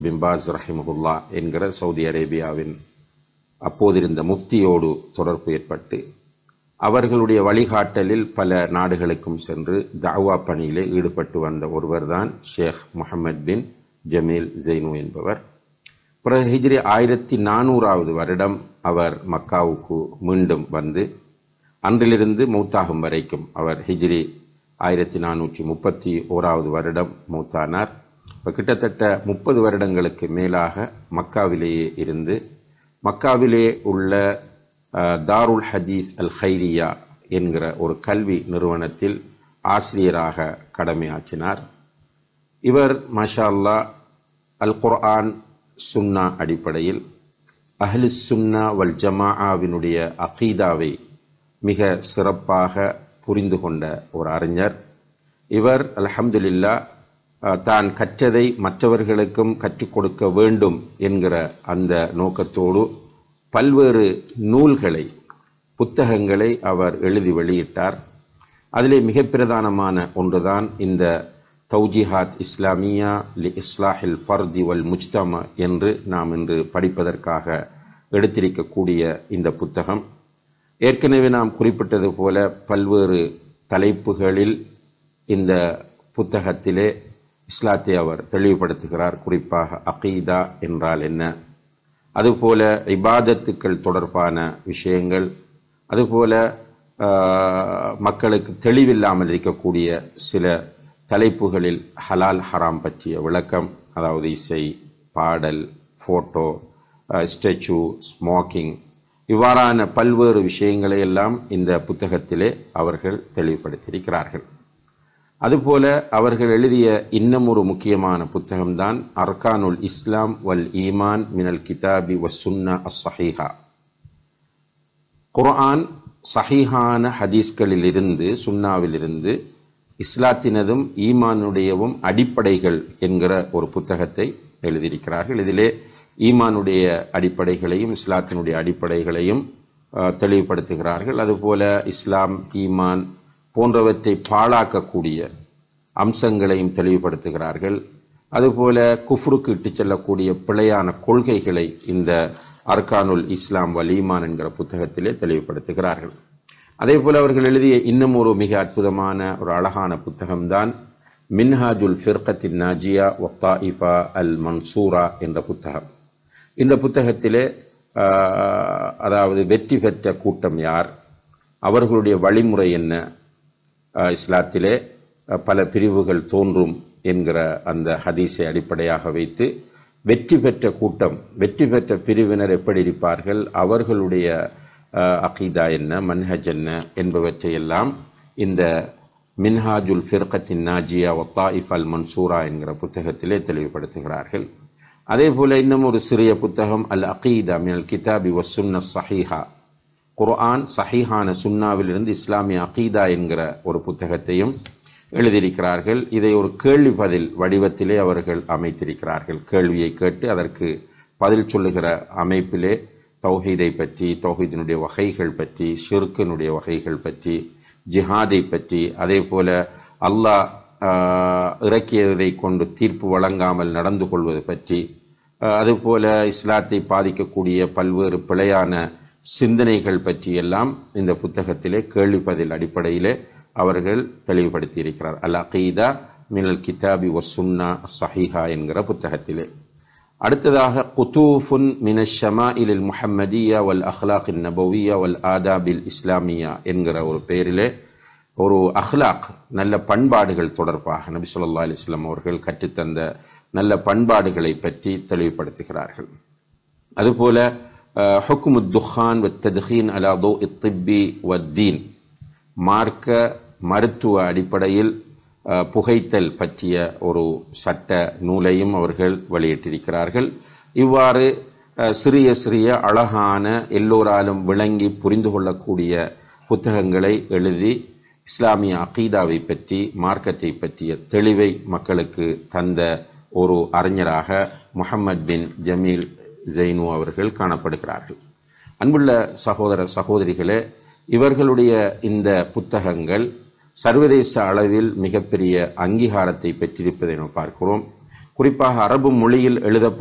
பிம்பாஸ் ரஹிமஹுல்லா என்கிற சவுதி அரேபியாவின் அப்போதிருந்த முஃப்தியோடு தொடர்பு ஏற்பட்டு அவர்களுடைய வழிகாட்டலில் பல நாடுகளுக்கும் சென்று தாவா பணியிலே ஈடுபட்டு வந்த ஒருவர்தான் ஷேக் முகமது பின் ஜமீல் ஜெய்னு என்பவர் பிறகு ஹிஜ்ரி ஆயிரத்தி நானூறாவது வருடம் அவர் மக்காவுக்கு மீண்டும் வந்து அன்றிலிருந்து மௌத்தாகும் வரைக்கும் அவர் ஹிஜ்ரி ஆயிரத்தி நானூற்றி முப்பத்தி ஓராவது வருடம் மூத்தானார் இப்போ கிட்டத்தட்ட முப்பது வருடங்களுக்கு மேலாக மக்காவிலேயே இருந்து மக்காவிலே உள்ள தாருல் ஹதீஸ் அல் ஹைரியா என்கிற ஒரு கல்வி நிறுவனத்தில் ஆசிரியராக கடமையாற்றினார் இவர் மஷா அல்லா அல் குர்ஆன் சுன்னா அடிப்படையில் அஹ்லு சுன்னா வல் ஜமாஆவினுடைய அகீதாவை மிக சிறப்பாக புரிந்து கொண்ட ஒரு அறிஞர் இவர் அலஹம்துலில்லா தான் கற்றதை மற்றவர்களுக்கும் கற்றுக் கொடுக்க வேண்டும் என்கிற அந்த நோக்கத்தோடு பல்வேறு நூல்களை புத்தகங்களை அவர் எழுதி வெளியிட்டார் அதிலே மிக பிரதானமான ஒன்றுதான் இந்த தௌஜிஹாத் இஸ்லாமியா லி இஸ்லாஹில் ஃபர்தி வல் முஜ்தமா என்று நாம் இன்று படிப்பதற்காக எடுத்திருக்கக்கூடிய இந்த புத்தகம் ஏற்கனவே நாம் குறிப்பிட்டது போல பல்வேறு தலைப்புகளில் இந்த புத்தகத்திலே இஸ்லாத்தை அவர் தெளிவுபடுத்துகிறார் குறிப்பாக அகீதா என்றால் என்ன அதுபோல இபாதத்துக்கள் தொடர்பான விஷயங்கள் அதுபோல மக்களுக்கு தெளிவில்லாமல் இருக்கக்கூடிய சில தலைப்புகளில் ஹலால் ஹராம் பற்றிய விளக்கம் அதாவது இசை பாடல் ஃபோட்டோ ஸ்டெச்சு ஸ்மோக்கிங் இவ்வாறான பல்வேறு விஷயங்களை எல்லாம் இந்த புத்தகத்திலே அவர்கள் தெளிவுபடுத்தியிருக்கிறார்கள் அதுபோல அவர்கள் எழுதிய இன்னும் ஒரு முக்கியமான புத்தகம்தான் அர்கானுல் இஸ்லாம் வல் ஈமான் மினல் கிதாபி வசுன்னா அஸ் சஹீஹா குர்ஆன் சஹீஹான ஹதீஸ்களிலிருந்து சுன்னாவிலிருந்து இஸ்லாத்தினதும் ஈமானுடையவும் அடிப்படைகள் என்கிற ஒரு புத்தகத்தை எழுதியிருக்கிறார்கள் இதிலே ஈமானுடைய அடிப்படைகளையும் இஸ்லாத்தினுடைய அடிப்படைகளையும் தெளிவுபடுத்துகிறார்கள் அதுபோல இஸ்லாம் ஈமான் போன்றவற்றை பாழாக்கக்கூடிய அம்சங்களையும் தெளிவுபடுத்துகிறார்கள் அதுபோல குஃப்ருக்கு இட்டுச் செல்லக்கூடிய பிழையான கொள்கைகளை இந்த அர்கானுல் இஸ்லாம் வலீமான் என்கிற புத்தகத்திலே தெளிவுபடுத்துகிறார்கள் அதே போல அவர்கள் எழுதிய இன்னும் ஒரு மிக அற்புதமான ஒரு அழகான புத்தகம்தான் மின்ஹாஜுல் ஃபிர்கத்தின் நாஜியா ஒத்தாயிஃபா அல் மன்சூரா என்ற புத்தகம் இந்த புத்தகத்திலே அதாவது வெற்றி பெற்ற கூட்டம் யார் அவர்களுடைய வழிமுறை என்ன இஸ்லாத்திலே பல பிரிவுகள் தோன்றும் என்கிற அந்த ஹதீஸை அடிப்படையாக வைத்து வெற்றி பெற்ற கூட்டம் வெற்றி பெற்ற பிரிவினர் எப்படி இருப்பார்கள் அவர்களுடைய அகீதா என்ன மன்ஹஜ் என்ன என்பவற்றையெல்லாம் இந்த மின்ஹாஜுல் ஃபிர்கத்தின் நாஜியா ஒத்தாயிஃப் அல் மன்சூரா என்கிற புத்தகத்திலே தெளிவுபடுத்துகிறார்கள் அதே போல இன்னும் ஒரு சிறிய புத்தகம் அல் அகீதா மினல் கிதாபி வசுன்ன சஹீஹா குர்ஆன் சஹீஹான சுன்னாவிலிருந்து இஸ்லாமிய அகீதா என்கிற ஒரு புத்தகத்தையும் எழுதியிருக்கிறார்கள் இதை ஒரு கேள்வி பதில் வடிவத்திலே அவர்கள் அமைத்திருக்கிறார்கள் கேள்வியை கேட்டு அதற்கு பதில் சொல்லுகிற அமைப்பிலே தௌஹீதை பற்றி தௌஹீதினுடைய வகைகள் பற்றி ஷிர்கினுடைய வகைகள் பற்றி ஜிஹாதை பற்றி அதே போல அல்லாஹ் இறக்கியதை கொண்டு தீர்ப்பு வழங்காமல் நடந்து கொள்வது பற்றி அதுபோல இஸ்லாத்தை பாதிக்கக்கூடிய பல்வேறு பிழையான சிந்தனைகள் பற்றியெல்லாம் இந்த புத்தகத்திலே கேள்வி பதில் அடிப்படையிலே அவர்கள் தெளிவுபடுத்தி இருக்கிறார் அல் அகீதா மினல் கிதாபி ஒசுன்னா சஹிஹா என்கிற புத்தகத்திலே அடுத்ததாக குத்தூஃபுன் மின ஷமா இலில் முஹம்மதியா வல் அஹ்லாக் நபவியா வல் ஆதாபில் இஸ்லாமியா என்கிற ஒரு பெயரிலே ஒரு அஹ்லாக் நல்ல பண்பாடுகள் தொடர்பாக நபி சொல்லா அலிஸ்லாம் அவர்கள் கற்றுத்தந்த நல்ல பண்பாடுகளை பற்றி தெளிவுபடுத்துகிறார்கள் அதுபோல ஹுக்குமு துஹான் வ தத்ஹீன் அலா தோ இத்திப்பி வத்தீன் மார்க்க மருத்துவ அடிப்படையில் புகைத்தல் பற்றிய ஒரு சட்ட நூலையும் அவர்கள் வெளியிட்டிருக்கிறார்கள் இவ்வாறு சிறிய சிறிய அழகான எல்லோராலும் விளங்கி புரிந்து கொள்ளக்கூடிய புத்தகங்களை எழுதி இஸ்லாமிய அகீதாவை பற்றி மார்க்கத்தை பற்றிய தெளிவை மக்களுக்கு தந்த ஒரு அறிஞராக முகமது பின் ஜமீல் ஜெய்னு அவர்கள் காணப்படுகிறார்கள் அன்புள்ள சகோதர சகோதரிகளே இவர்களுடைய இந்த புத்தகங்கள் சர்வதேச அளவில் மிகப்பெரிய அங்கீகாரத்தை பெற்றிருப்பதை நாம் பார்க்கிறோம் குறிப்பாக அரபு மொழியில் எழுதப்பட்ட